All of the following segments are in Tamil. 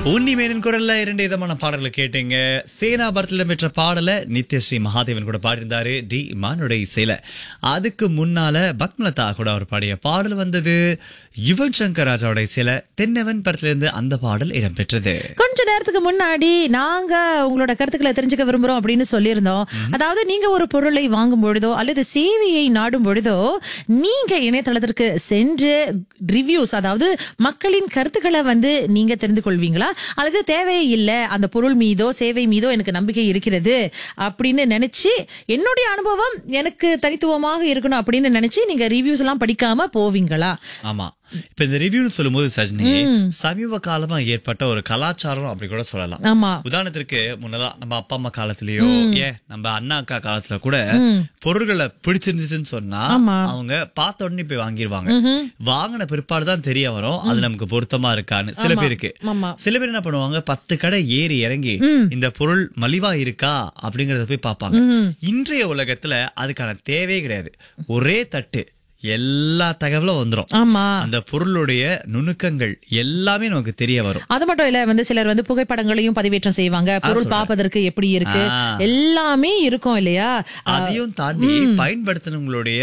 உன்னிமேனன் குரல்ல இரண்டு விதமான பாடல்களை கேட்டீங்க சேனா படத்துல பெற்ற பாடல நித்யஸ்ரீ மகாதேவன் கூட பாடியிருந்தாரு டி இமானுடைய இசையில அதுக்கு முன்னால பத்மலதா கூட அவர் பாடிய பாடல் வந்தது யுவன் சங்கர் ராஜாவோட இசையில தென்னவன் படத்துல இருந்து அந்த பாடல் இடம்பெற்றது கொஞ்ச நேரத்துக்கு முன்னாடி நாங்க உங்களோட கருத்துக்களை தெரிஞ்சுக்க விரும்புறோம் அப்படின்னு சொல்லியிருந்தோம் அதாவது நீங்க ஒரு பொருளை வாங்கும் பொழுதோ அல்லது சேவையை நாடும் பொழுதோ நீங்க இணையதளத்திற்கு சென்று ரிவ்யூஸ் அதாவது மக்களின் கருத்துக்களை வந்து நீங்க தெரிந்து கொள்வீங்களா அல்லது தேவையில்லை அந்த பொருள் மீதோ சேவை மீதோ எனக்கு நம்பிக்கை இருக்கிறது அப்படின்னு நினைச்சு என்னுடைய அனுபவம் எனக்கு தனித்துவமாக இருக்கணும் அப்படின்னு நினைச்சு நீங்க ரிவ்யூஸ் எல்லாம் படிக்காம போவீங்களா ஆமா இப்ப இந்த ரிவ்யூன்னு சொல்லும்போது சஜினி சமீப காலமா ஏற்பட்ட ஒரு கலாச்சாரம் அப்படி கூட சொல்லலாம் ஆமா உதாரணத்திற்கு முன்னதா நம்ம அப்பா அம்மா காலத்திலயோ ஏன் நம்ம அண்ணா அக்கா காலத்துல கூட பொருள்களை பிடிச்சிருந்துச்சுன்னு சொன்னா ஆமா. அவங்க பார்த்த உடனே போய் வாங்கிருவாங்க வாங்கின பிற்பாடு தான் தெரிய வரும் அது நமக்கு பொருத்தமா இருக்கான்னு சில பேருக்கு ஆமா. சில பேர் என்ன பண்ணுவாங்க பத்து கடை ஏறி இறங்கி இந்த பொருள் மலிவா இருக்கா அப்படிங்கறத போய் பார்ப்பாங்க இன்றைய உலகத்துல அதுக்கான தேவையே கிடையாது ஒரே தட்டு எல்லா தகவலும் வந்துரும் ஆமா அந்த பொருளுடைய நுணுக்கங்கள் எல்லாமே நமக்கு தெரிய வரும் அது மட்டும் இல்ல வந்து சிலர் வந்து புகைப்படங்களையும் பதிவேற்றம் செய்வாங்க பொருள் பார்ப்பதற்கு எப்படி இருக்கு ஆ. எல்லாமே இருக்கும் இல்லையா அதையும் தாண்டி பயன்படுத்தினவங்களுடைய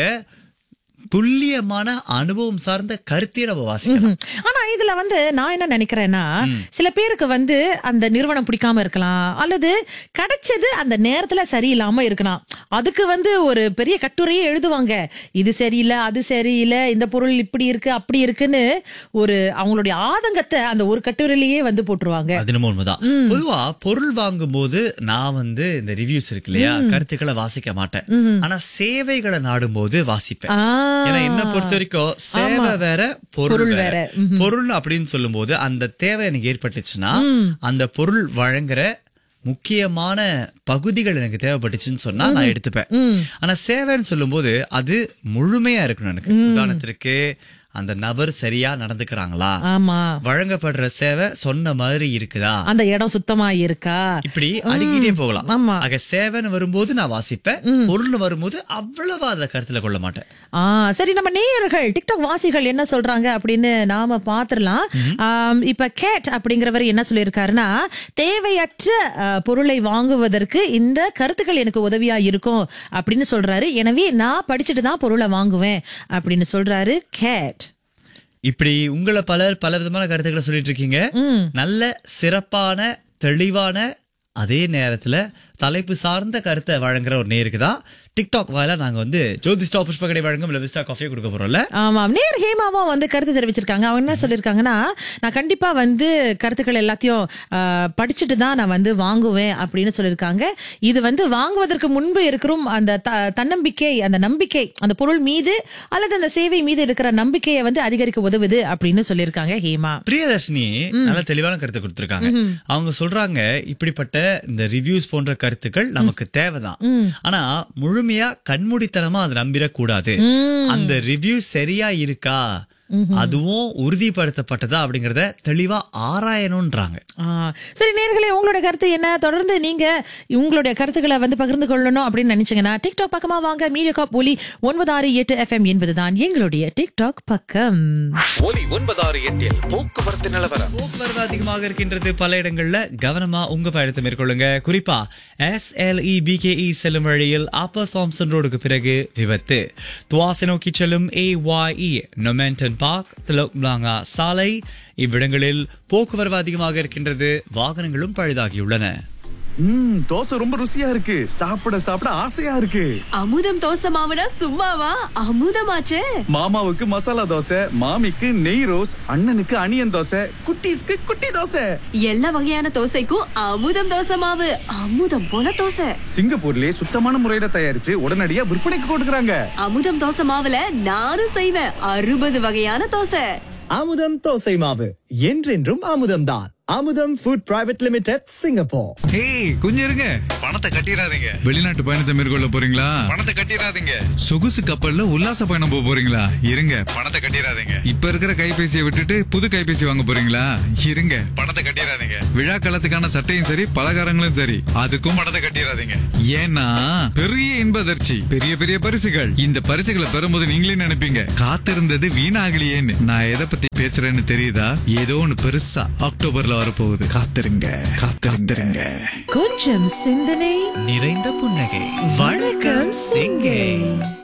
துல்லியமான அனுபவம் சார்ந்த கருத்தையும் நம்ம வாசிக்கலாம் ம். ஆனா இதுல வந்து நான் என்ன நினைக்கிறேன்னா சில பேருக்கு வந்து அந்த நிறுவனம் பிடிக்காம இருக்கலாம் அல்லது கிடைச்சது அந்த நேரத்துல சரியில்லாம இருக்கலாம் அதுக்கு வந்து ஒரு பெரிய கட்டுரையே எழுதுவாங்க இது சரியில்லை அது சரியில்லை இந்த பொருள் இப்படி இருக்கு அப்படி இருக்குன்னு ஒரு அவங்களுடைய ஆதங்கத்தை அந்த ஒரு கட்டுரையிலேயே வந்து போட்டுருவாங்க அது நம்ம உண்மைதான் பொதுவா பொருள் வாங்கும் போது நான் வந்து இந்த ரிவ்யூஸ் இருக்கு இல்லையா கருத்துக்களை வாசிக்க மாட்டேன் ஆனா சேவைகளை நாடும் போது வாசிப்பேன் ஆ. ஏன்னா என்ன பொறுத்த வரைக்கும் சேவை வேற பொருள் பொருள் வேற வேற. பொருள் அப்படின்னு சொல்லும்போது அந்த தேவை எனக்கு ஏற்பட்டுச்சுன்னா அந்த பொருள் வழங்குற முக்கியமான பகுதிகள் எனக்கு தேவைப்பட்டுச்சுன்னு சொன்னா நான் எடுத்துப்பேன் ஆனா சேவைன்னு சொல்லும்போது அது முழுமையா இருக்கணும் எனக்கு உதாரணத்திற்கு அந்த நபர் சரியா நடந்துக்கிறாங்களா ஆமா வழங்கப்படுற சேவை சொன்ன மாதிரி இருக்குதா அந்த இடம் சுத்தமா இருக்கா இப்படி அடிக்கிட்டே போகலாம் ஆமா. ஆக சேவைன்னு வரும்போது நான் வாசிப்பேன் பொருள்னு வரும்போது அவ்வளவா அதை கருத்துல கொள்ள மாட்டேன் ஆ சரி நம்ம நேயர்கள் டிக்டாக் வாசிகள் என்ன சொல்றாங்க அப்படின்னு நாம பாத்துரலாம் ஆம், இப்ப கேட் அப்படிங்கிறவர் என்ன சொல்லியிருக்காருன்னா தேவையற்ற அ, பொருளை வாங்குவதற்கு இந்த கருத்துக்கள் எனக்கு உதவியா இருக்கும் அப்படின்னு சொல்றாரு எனவே நான் படிச்சுட்டு தான் பொருளை வாங்குவேன் அப்படின்னு சொல்றாரு கேட் இப்படி உங்களை பலர் பல விதமான கருத்துக்களை சொல்லிட்டு இருக்கீங்க நல்ல சிறப்பான தெளிவான அதே நேரத்துல தலைப்பு சார்ந்த கருத்தை வழங்குற ஒரு நேருக்கு தான் டிக்டாக் வாயிலா நாங்க வந்து ஜோதி ஸ்டாப் புஷ்பகடை வழங்கும் லெவிஸ்டா காஃபியை கொடுக்க போறோம்ல ஆமாம் நேர் ஹேமாவும் வந்து கருத்து தெரிவிச்சிருக்காங்க அவங்க என்ன சொல்லியிருக்காங்கன்னா நான் கண்டிப்பா வந்து கருத்துக்கள் எல்லாத்தையும் ஆ, படிச்சுட்டு தான் நான் வந்து வாங்குவேன் அப்படின்னு சொல்லியிருக்காங்க இது வந்து வாங்குவதற்கு முன்பு இருக்கிறோம் அந்த த- தன்னம்பிக்கை அந்த நம்பிக்கை அந்த பொருள் மீது அல்லது அந்த சேவை மீது இருக்கிற நம்பிக்கையை வந்து அதிகரிக்க உதவுது அப்படின்னு சொல்லியிருக்காங்க ஹேமா பிரியதர்ஷினி நல்ல தெளிவான கருத்தை கொடுத்திருக்காங்க அவங்க சொல்றாங்க இப்படிப்பட்ட இந்த ரிவ்யூஸ் போன்ற கருத்துக்கள் நமக்கு தேவைதான் ஆனா முழுமையா கண்மூடித்தனமா அதை நம்பிடக்கூடாது அந்த ரிவ்யூ சரியா இருக்கா அதுவும் உறுதிப்படுத்தப்பட்டதா அப்படிங்கறத தெளிவா ஆராயணும்ன்றாங்க ஆ, சரி நேர்களே உங்களோட கருத்து என்ன தொடர்ந்து நீங்க உங்களுடைய கருத்துக்களை வந்து பகிர்ந்து கொள்ளணும் அப்படின்னு நினைச்சீங்கன்னா டிக்டாக் பக்கமா வாங்க மீடியா காப் ஒலி ஒன்பது ஆறு எட்டு எஃப்எம் என்பதுதான் எங்களுடைய டிக்டாக் பக்கம் ஒலி ஒன்பதாறு எட்டில் போக்குவரத்து நிலவரம் போக்குவரத்து அதிகமாக இருக்கின்றது பல இடங்கள்ல கவனமா உங்க பயணத்தை மேற்கொள்ளுங்க குறிப்பா எஸ் எல் இ பிகேஇ செல்லும் வழியில் அப்பர் தாம்சன் ரோடுக்கு பிறகு விபத்து துவாசை நோக்கி செல்லும் ஏ ஒய் நொமெண்டன் பார்க் திலோக்லாங்கா சாலை இவ்விடங்களில் போக்குவரவு அதிகமாக இருக்கின்றது வாகனங்களும் பழுதாகியுள்ளன ம் தோசை ரொம்ப ருசியா இருக்கு சாப்பிட சாப்பிட ஆசையா இருக்கு அமுதம் தோசை மாவுனா சும்மாவா அமுதமாச்சே மாமாவுக்கு மசாலா தோசை மாமிக்கு நெய் ரோஸ் அண்ணனுக்கு அனியன் தோசை குட்டீஸ்க்கு குட்டி தோசை எல்லா வகையான தோசைக்கும் அமுதம் தோசை மாவு அமுதம் போல தோசை சிங்கப்பூர்லயே சுத்தமான முறையில தயாரிச்சு உடனடியா விற்பனைக்கு கொடுக்கறாங்க அமுதம் தோசை மாவுல நானும் செய்வேன் அறுபது வகையான தோசை அமுதம் தோசை மாவு என்றென்றும் அமுதம்தான் அமுதம் ஃபுட் பிரைவேட் லிமிடெட் சிங்கப்பூர் ஏய் கொஞ்சம் இருங்க பணம் பணத்தை கட்டிடாதீங்க வெளிநாட்டு பயணத்தை மேற்கொள்ள போறீங்களா பணத்தை கட்டிடாதீங்க சொகுசு கப்பல்ல உல்லாச பயணம் போக போறீங்களா இருங்க பணத்தை கட்டிடாதீங்க இப்ப இருக்கிற கைபேசியை விட்டுட்டு புது கைபேசி வாங்க போறீங்களா இருங்க பணத்தை கட்டிடாதீங்க விழா காலத்துக்கான சட்டையும் சரி பலகாரங்களும் சரி அதுக்கும் பணத்தை கட்டிடாதீங்க ஏன்னா பெரிய இன்பதர்ச்சி பெரிய பெரிய பரிசுகள் இந்த பரிசுகளை பெறும்போது நீங்களே நினைப்பீங்க காத்திருந்தது வீணாகலையேன்னு நான் எதை பத்தி பேசுறேன்னு தெரியுதா ஏதோ ஒண்ணு பெருசா அக்டோபர்ல வரப்போகுது காத்திருங்க காத்திருந்துருங்க கொஞ்சம் சிந்தனை நிறைந்த புன்னகை வணக்கம் சிங்கை